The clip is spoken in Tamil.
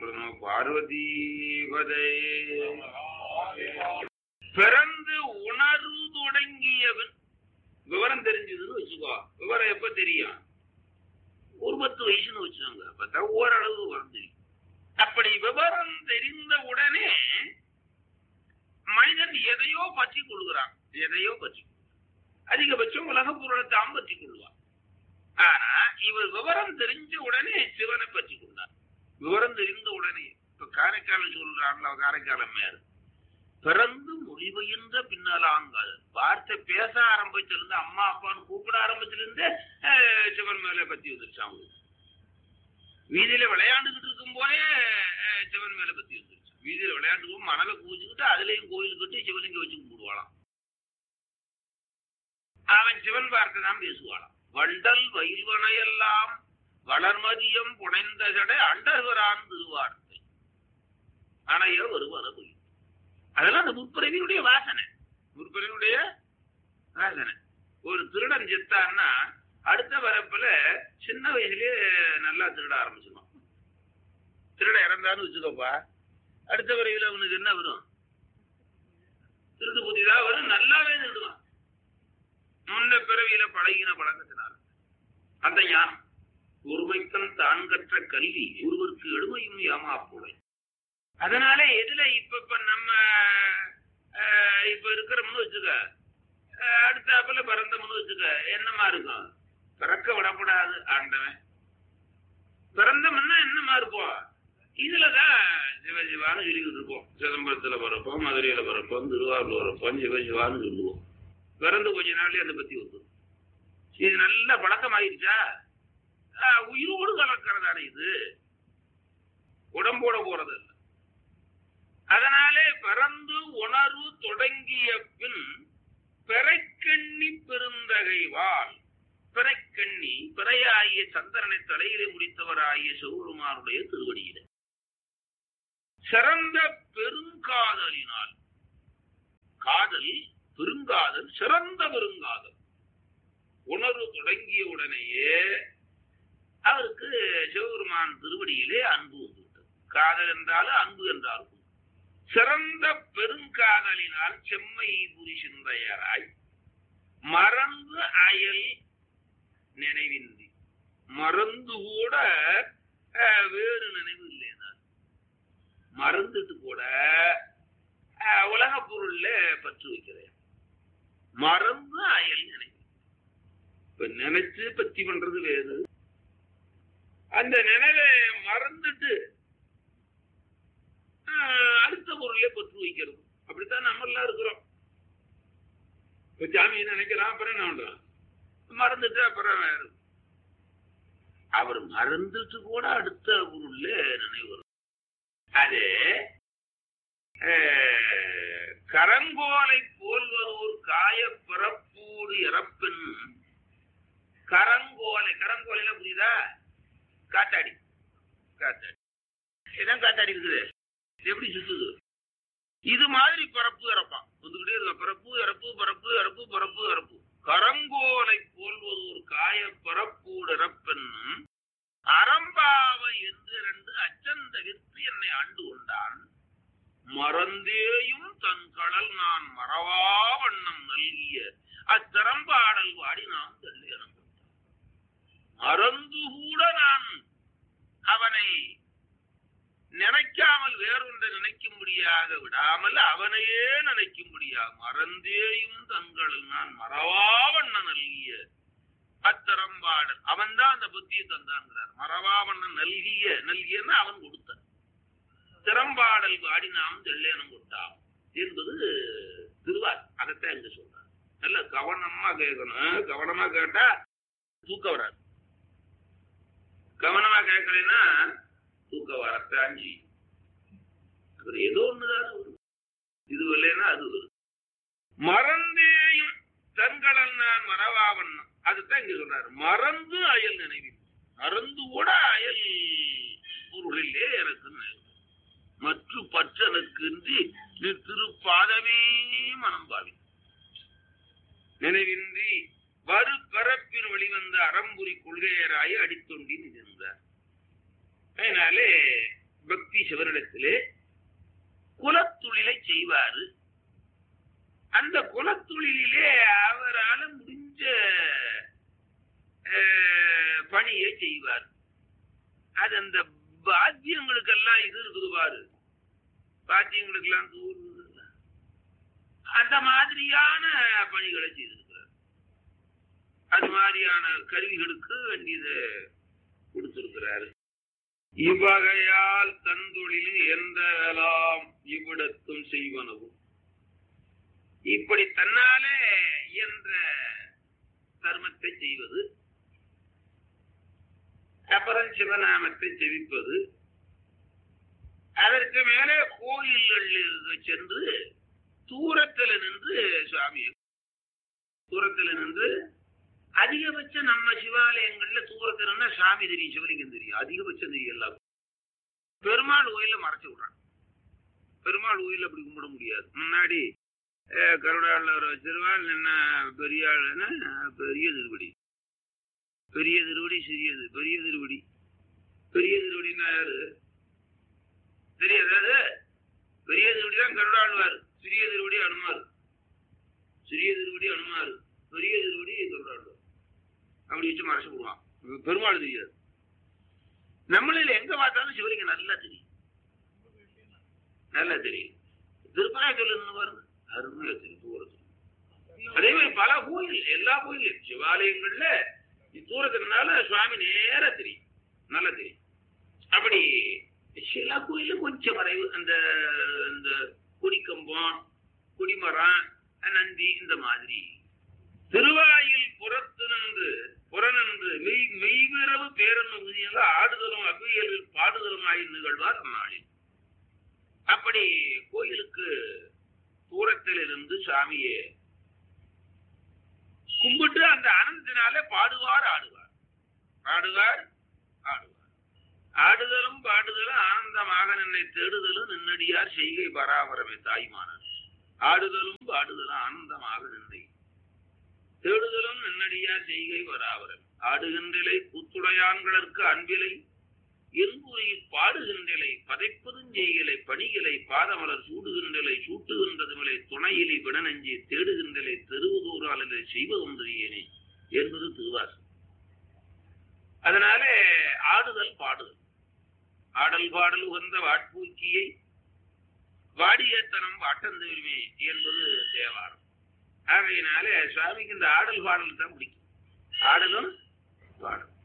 நம பார்வதி பதே பிறந்து உணர்வு தொடங்கியவன் விவரம் தெரிஞ்சதுன்னு வச்சுக்கோ விவரம் எப்ப தெரியும் ஒரு பத்து வயசுன்னு வச்சுக்கோங்க அப்பதான் ஓரளவு விவரம் தெரியும் அப்படி விவரம் தெரிந்த உடனே மனிதன் எதையோ பற்றி கொள்கிறான் எதையோ பற்றி அதிகபட்சம் உலக பொருளை தான் பற்றி கொள்வான் ஆனா இவர் விவரம் தெரிஞ்ச உடனே சிவனை பற்றி கொண்டார் விவரம் தெரிந்த உடனே இப்ப காரைக்காலம் சொல்றாங்களா காரைக்காலம் மேல் பிறந்து மொழிபெயர்ந்த பின்னாலாங்காது வார்த்தை பேச ஆரம்பிச்சிருந்து அம்மா அப்பான்னு கூப்பிட ஆரம்பிச்சிருந்து அஹ், சிவன் மேல பத்தி வந்துருச்சு அவங்களுக்கு வீதியில விளையாண்டுகிட்டு இருக்கும் போதே அஹ், சிவன் மேல பத்தி வந்துருச்சு வீதியில விளையாண்டுக்கும் மணலை கூச்சிக்கிட்டு அதுலயும் கோயில் கட்டி சிவலிங்க வச்சு கும்பிடுவாளாம் அவன் சிவன் வார்த்தை தான் பேசுவாளாம் வண்டல் வயல்வனையெல்லாம் வளர்மதியம் புனைந்த சடை அண்டர்வரான் திருவார்த்தை அணைய வருவன பொய் அதெல்லாம் அந்த முற்பிறவியுடைய வாசனை முற்பிறவியுடைய வாசனை ஒரு திருடன் செத்தான்னா அடுத்த வரப்புல சின்ன வயசுலயே நல்லா திருட ஆரம்பிச்சிருவான் திருட இறந்தான்னு வச்சுக்கோப்பா அடுத்த வரையில அவனுக்கு என்ன வரும் திருடு புதிதா வரும் நல்லாவே திருடுவான் முன்ன பிறவியில பழகின பழக்கத்தினால அந்த ஞானம் ஒருமைக்கன் தான் கற்ற கல்வி ஒருவருக்கு எடுமையும் ஏமாப்புடை அதனால எதுல இப்ப இப்ப நம்ம அஹ், இப்ப இருக்கிறோம்னு வச்சுக்க அஹ், அடுத்தாப்புல பிறந்தோம்னு வச்சுக்க என்னமா இருக்கும் பிறக்க விடக்கூடாது ஆண்டவன் பிறந்தோம்னா என்னமா இருப்போம் இதுலதான் சிவசிவான்னு சொல்லிக்கிட்டு இருப்போம் சிதம்பரத்துல பிறப்போம் மதுரையில பிறப்போம் திருவாரூர் பிறப்போம் சிவசிவான்னு சொல்லுவோம் பிறந்து கொஞ்ச நாள்லயே அதை பத்தி வந்துடும் இது நல்ல பழக்கமாயிருச்சா ஆஹ், உயிரோடு கலக்கிறதான இது உடம்போட போறது இல்ல அதனாலே பிறந்து உணர்வு தொடங்கிய பின் பிறைக்கண்ணி பெருந்தகைவாள் பிறைக்கண்ணி பிறையாகிய சந்திரனை தலையிலே முடித்தவராகிய சிவபெருமானுடைய திருவடியிலே சிறந்த பெருங்காதலினால் காதல் பெருங்காதல் சிறந்த பெருங்காதல் உணர்வு தொடங்கிய உடனேயே அவருக்கு சிவபெருமான் திருவடியிலே அன்பு வந்துவிட்டது காதல் என்றாலும் அன்பு என்றாலும் சிறந்த பெருங்காதலினால் செம்மை புரி சிந்தையராய் மறந்து அயல் நினைவின்றி மறந்து கூட அஹ், வேறு நினைவு இல்லைனார் மறந்துட்டு கூட அஹ், உலக பொருள்ல பற்று வைக்கிறேன் மறந்து அயல் நினைவு இப்ப நினைச்சு பத்தி பண்றது வேறு அந்த நினைவை மறந்துட்டு ஆஹ், அடுத்த பொருளே பற்று வைக்கிறது அப்படித்தான் நம்ம எல்லாம் இருக்கிறோம் இப்ப சாமியை நினைக்கிறான் அப்புறம் என்ன பண்றான் மறந்துட்டு அப்புறம் வேற. அவர் மறந்துட்டு கூட அடுத்த பொருள்ல நினைவு வரும் அது ஆஹ், கரங்கோலை போல்வதோர் காய பிறப்போடு இறப்பின் கரங்கோலை கரங்கோலையில புரியுதா காத்தாடி காத்தாடி இதான் காத்தாடி இருக்குது இது எப்படி சுத்துது இது மாதிரி பிறப்பு இறப்பான் வந்துகிட்டே இருக்க பிறப்பு இறப்பு பிறப்பு இறப்பு பிறப்பு இறப்பு கரங்கோலை போல்வது ஒரு காய பிறப்போடு இறப்பென்னும் அறம்பாவை என்று ரெண்டு அச்சந்த வித்து என்னை ஆண்டு கொண்டான் மறந்தேயும் தன் கடல் நான் மறவா வண்ணம் நல்கிய அத்திறம்பாடல் வாடி நாம் தெல்லியனம் மறந்து கூட நான் அவனை நினைக்காமல் வேறொன்றை நினைக்கும்படியாக விடாமல் அவனையே நினைக்கும்படியாக மறந்தேயும் தங்களில் நான் மறவாவண்ண நல்கிய அத்தரம்பாடல் அவன் தான் அந்த புத்தியை தந்தான்கிறார் மறவாவண்ணன் நல்கிய நல்கியன்னு அவன் கொடுத்தான் திறம்பாடல் பாடி நாம் தெல்லேனம் கொட்டாம் என்பது திருவார் அதைத்தான் இங்க சொல்றார் நல்ல கவனமா கேட்கணும் கவனமா கேட்டா தூக்கம் வராது கவனமா கேட்கலைன்னா தூக்கம் வரத்தான் செய்யும் அப்புறம் ஏதோ ஒண்ணுதான் வரும் இது இல்லைன்னா அது வரும் மறந்தேயும் தன்கடல் நான் மறவாவன் அதுதான் இங்க சொல்றாரு மறந்து அயல் நினைவில் மறந்து கூட அயல் பொருளிலே எனக்கு நினைவு மற்ற பற்றனுக்கு நீ திருப்பாதவே மனம் பாவி நினைவின்றி வரு பரப்பின் வெளிவந்த அறம்புரி கொள்கையராய் அடித்தொண்டி நின்றார் அதனாலே பக்தி சிவனிடத்திலே குலத்தொழிலை செய்வாரு அந்த குலத்தொழிலே அவரால் முடிஞ்ச அஹ், பணியை செய்வார் அது அந்த பாத்தியங்களுக்கெல்லாம் இது இருக்குது பாரு பாத்தியங்களுக்கெல்லாம் தூர் இருக்குதுல்ல. அந்த மாதிரியான பணிகளை செய்திருக்கிறார் அது மாதிரியான கருவிகளுக்கு வேண்டியது கொடுத்திருக்கிறாரு இவ்வகையால் தந்தொழில் எந்தலாம் இவ்விடத்தும் செய்வனவும் இப்படி தன்னாலே இயன்ற தர்மத்தை செய்வது அப்புறம் சிவநாமத்தை செவிப்பது அதற்கு மேலே கோயில்களில் சென்று தூரத்தில் நின்று சுவாமியை தூரத்தில் நின்று அதிகபட்சம் நம்ம சிவாலயங்கள்ல தூரத்துல நின்னா சாமி தெரியும் சிவலிங்கம் தெரியும் அதிகபட்சம் தெரியும் எல்லாம் பெருமாள் கோயில மறைச்சு விடுறான் பெருமாள் கோயில அப்படி கும்பிட முடியாது முன்னாடி அஹ், கருடாளர் வச்சிருவாள் என்ன பெரிய ஆளுன்னா பெரிய திருவடி பெரிய திருவடி சிறியது பெரிய திருவடி பெரிய திருவடின்னா யாரு தெரியாது அது பெரிய திருவடி தான் கருடாழ்வார் சிறிய திருவடி அனுமார் சிறிய திருவடி அனுமார் பெரிய திருவடி கருடாழ்வார் அப்படி வச்சு மறைச்சு போடுவான் பெருமாள் தெரியாது நம்மளில் எங்க பார்த்தாலும் சிவலிங்கம் நல்லா தெரியும் நல்லா தெரியும் திருப்பராய்ச்சல் பாருங்க அருமையா தெரியும் தூரத்தில் அதே மாதிரி பல கோயில் எல்லா கோயிலும் சிவாலயங்கள்ல தூரத்துக்குனால சுவாமி நேரா தெரியும் நல்லா தெரியும் அப்படி சில கோயிலும் கொஞ்சம் மறைவு அந்த இந்த கொடிக்கம்பம் கொடிமரம் நந்தி இந்த மாதிரி திருவாயில் புறத்து நின்று புறநின்று மெய் மெய்விரவு பேரன் உறுதியாக ஆடுதலும் அவ்வியலில் பாடுதலும் ஆகி நிகழ்வார் அந்நாளில் அப்படி கோயிலுக்கு தூரத்தில் இருந்து சாமியை கும்பிட்டு அந்த ஆனந்தினாலே பாடுவார் ஆடுவார் பாடுவார் ஆடுவார் ஆடுதலும் பாடுதலும் ஆனந்தமாக நின்னை தேடுதலும் நின்னடியார் செய்கை பராபரமே தாய்மானார் ஆடுதலும் பாடுதலும் ஆனந்தமாக நின்னை தேடுதலும் நின்னடியார் செய்கை பராபரம் ஆடுகின்றலை கூத்துடையான்களற்கு அன்பிலை என்புரையில் பாடுகின்றலை பதைப்பதும் செய்கலை பணிகளை பாதமலர் சூடுகின்றலை சூட்டுகின்றதுமலை துணையிலை விடநஞ்சி தேடுகின்றலை தெருவுதூராலே செய்வதொன்றியேனே என்பது திருவாசம் அதனாலே ஆடுதல் பாடுதல் ஆடல் பாடல் உகந்த வாட்பூக்கியை வாடியத்தனம் வாட்டந்தெருமே என்பது தேவாரம் ஆகையினாலே சுவாமிக்கு இந்த ஆடல் பாடல் தான் பிடிக்கும் ஆடலும் பாடல்